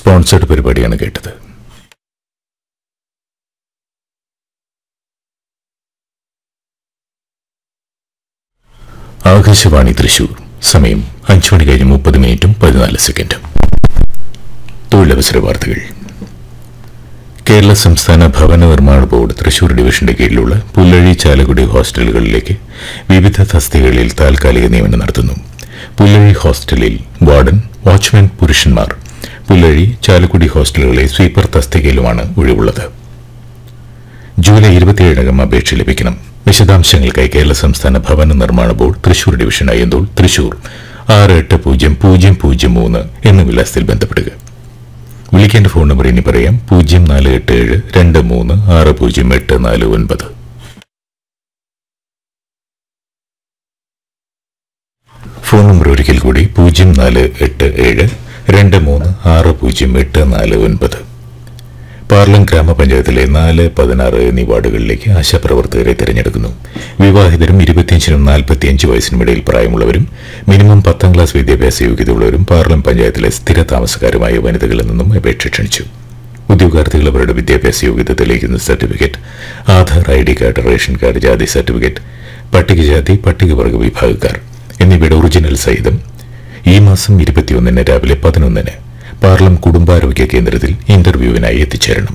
sponsored പരിപാടിയാണ് കേട്ടത് ആകാശവാണി തൃശൂർ സമയം അഞ്ചു മണി കഴിഞ്ഞ് മുപ്പത് മിനിറ്റും പതിനാല് സെക്കൻഡും തൊഴിലവസര വാർത്തകൾ കേരള സംസ്ഥാന ഭവന നിർമ്മാണ ബോർഡ് തൃശൂർ ഡിവിഷന്റെ കീഴിലുള്ള പുല്ലഴി ചാലക്കുടി ഹോസ്റ്റലുകളിലേക്ക് വിവിധ തസ്തികകളിൽ താൽക്കാലിക നിയമനം നടത്തുന്നു പുല്ലഴി ഹോസ്റ്റലിൽ വാർഡൻ വാച്ച്മാൻ പുരുഷന്മാർ പുല്ലഴി ചാലക്കുടി ഹോസ്റ്റലുകളിലെ സ്വീപ്പർ തസ്തികയിലുമാണ് ഒഴിവുള്ളത് ജൂലൈ ഇരുപത്തിയേഴിനകം അപേക്ഷ ലഭിക്കണം വിശദാംശങ്ങൾക്കായി കേരള സംസ്ഥാന ഭവന നിർമ്മാണ ബോർഡ് തൃശൂർ ഡിവിഷൻ അയ്യന്തോൾ തൃശൂർ ആറ് എട്ട് പൂജ്യം പൂജ്യം പൂജ്യം മൂന്ന് എന്ന വിലാസത്തിൽ ബന്ധപ്പെടുക വിളിക്കേണ്ട ഫോൺ നമ്പർ ഇനി പറയാം പൂജ്യം നാല് എട്ട് ഏഴ് രണ്ട് മൂന്ന് ആറ് പൂജ്യം എട്ട് നാല് ഒൻപത് ഫോൺ നമ്പർ ഒരിക്കൽ കൂടി പൂജ്യം നാല് എട്ട് ഏഴ് രണ്ട് മൂന്ന് ആറ് പൂജ്യം എട്ട് നാല് ഒൻപത് പാർലം ഗ്രാമപഞ്ചായത്തിലെ നാല് പതിനാറ് എന്നീ വാർഡുകളിലേക്ക് ആശാപ്രവർത്തകരെ തിരഞ്ഞെടുക്കുന്നു വിവാഹിതരും ഇരുപത്തിയഞ്ചിനും നാൽപ്പത്തിയഞ്ച് വയസ്സിനും ഇടയിൽ പ്രായമുള്ളവരും മിനിമം പത്താം ക്ലാസ് വിദ്യാഭ്യാസ യോഗ്യതയുള്ളവരും പാർലം പഞ്ചായത്തിലെ സ്ഥിര താമസക്കാരുമായ വനിതകളിൽ നിന്നും അപേക്ഷ ക്ഷണിച്ചു ഉദ്യോഗാർത്ഥികൾ അവരുടെ വിദ്യാഭ്യാസ യോഗ്യത തെളിയിക്കുന്ന certificate Aadhaar I D card ration card ജാതി സർട്ടിഫിക്കറ്റ് പട്ടികജാതി പട്ടികവർഗ വിഭാഗക്കാർ എന്നിവയുടെ ഒറിജിനൽ സഹിതം ഈ മാസം ഇരുപത്തിയൊന്നിന് രാവിലെ പതിനൊന്നിന് പാർലം കുടുംബാരോഗ്യ കേന്ദ്രത്തിൽ ഇന്റർവ്യൂവിനായി എത്തിച്ചേരണം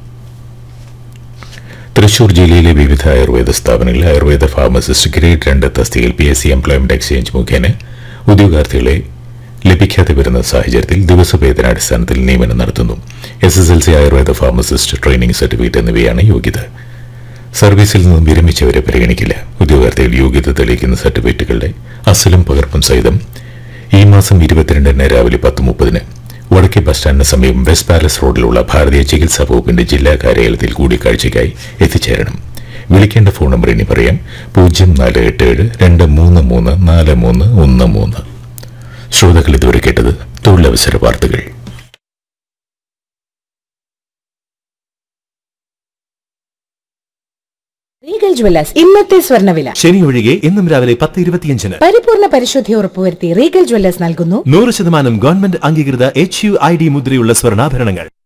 തൃശൂർ ജില്ലയിലെ വിവിധ ആയുർവേദ സ്ഥാപനങ്ങളിൽ ആയുർവേദ ഫാർമസിസ്റ്റ് ഗ്രേഡ് രണ്ട് തസ്തികയിൽ P S C employment exchange മുഖേന ഉദ്യോഗാർത്ഥികളെ ലഭിക്കാതെ വരുന്ന സാഹചര്യത്തിൽ ദിവസവേതനാടിസ്ഥാനത്തിൽ നിയമനം നടത്തുന്നു S S L C Ayurveda pharmacist training certificate എന്നിവയാണ് യോഗ്യത സർവീസിൽ നിന്നും വിരമിച്ചവരെ പരിഗണിക്കില്ല ഉദ്യോഗാർത്ഥികൾ യോഗ്യത തെളിയിക്കുന്ന സർട്ടിഫിക്കറ്റുകളുടെ അസലും പകർപ്പും സഹിതം ഈ മാസം ഇരുപത്തിരണ്ടിന് രാവിലെ പത്ത് മുപ്പതിന് വടക്കേ ബസ് സ്റ്റാൻഡിന് സമീപം വെസ്റ്റ് പാലസ് റോഡിലുള്ള ഭാരതീയ ചികിത്സാ വകുപ്പിന്റെ ജില്ലാ കാര്യാലയത്തിൽ കൂടിക്കാഴ്ചയ്ക്കായി എത്തിച്ചേരണം വിളിക്കേണ്ട ഫോൺ നമ്പർ ഇനി പറയാം പൂജ്യം നാല് എട്ട് ഏഴ് രണ്ട് മൂന്ന് മൂന്ന് നാല് മൂന്ന് ഒന്ന് മൂന്ന് ശ്രോതാക്കൾ ഇതുവരെ കേട്ടത് തൊഴിലവസര വാർത്തകൾ റീഗൽ ജ്വല്ലേഴ്സ് ഇന്നത്തെ സ്വർണ്ണവില ശനി ഒഴികെ ഇന്നും രാവിലെ പത്ത് ഇരുപത്തിയഞ്ചിന് പരിപൂർണ പരിശുദ്ധി ഉറപ്പുവരുത്തി റീഗൽ ജ്വല്ലേഴ്സ് നൽകുന്നു നൂറ് ശതമാനം ഗവൺമെന്റ് അംഗീകൃത എച്ച് യു ഐ ഡി മുദ്രയുള്ള സ്വർണ്ണാഭരണങ്ങൾ